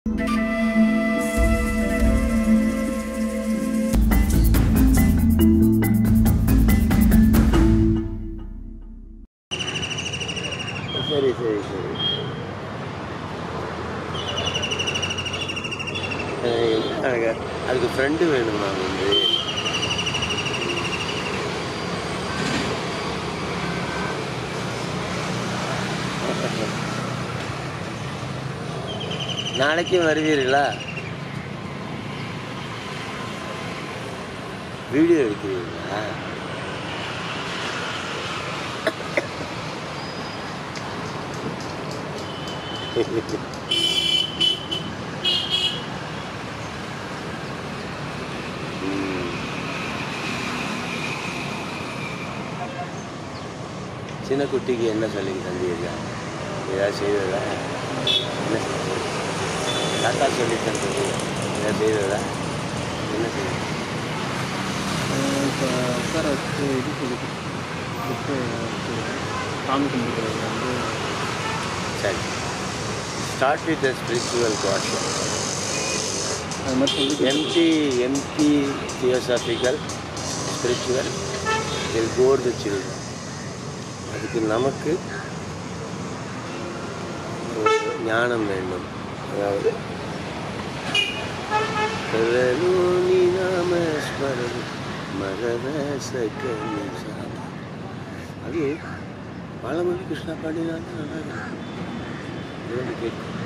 சரி சரி சரி அஹ் எனக்கு அதுக்கு ஃப்ரெண்டு வேணுமா வந்து நாளைக்கும் வருவீர்களா வீடியோ எடுக்கிறீங்களா ம். சின்ன குட்டிக்கு என்ன சொல்லி தந்தீங்க ஏதாவது செய்ததா என்ன செய்தது? தாத்தா சொல்லி தந்தது ஏதாவது செய்ததா என்ன செய்தது இப்போ உட்கார வச்சு இது சொல்லி புக்கு சாமி கும்பிடுறது வந்து சரி start with the spiritual caution அது மாதிரி சொல்லி empty empty theosophical spiritual will bore the children அதுக்கு நமக்கு ஒரு ஞானம் வேண்டும் அதாவது கரலூனி நாம ஸ்மரணி மரத சகனி சாம அது பாலமணி கிருஷ்ணா பாடினா நல்லா இருக்கும் இது வந்து கேட்கும்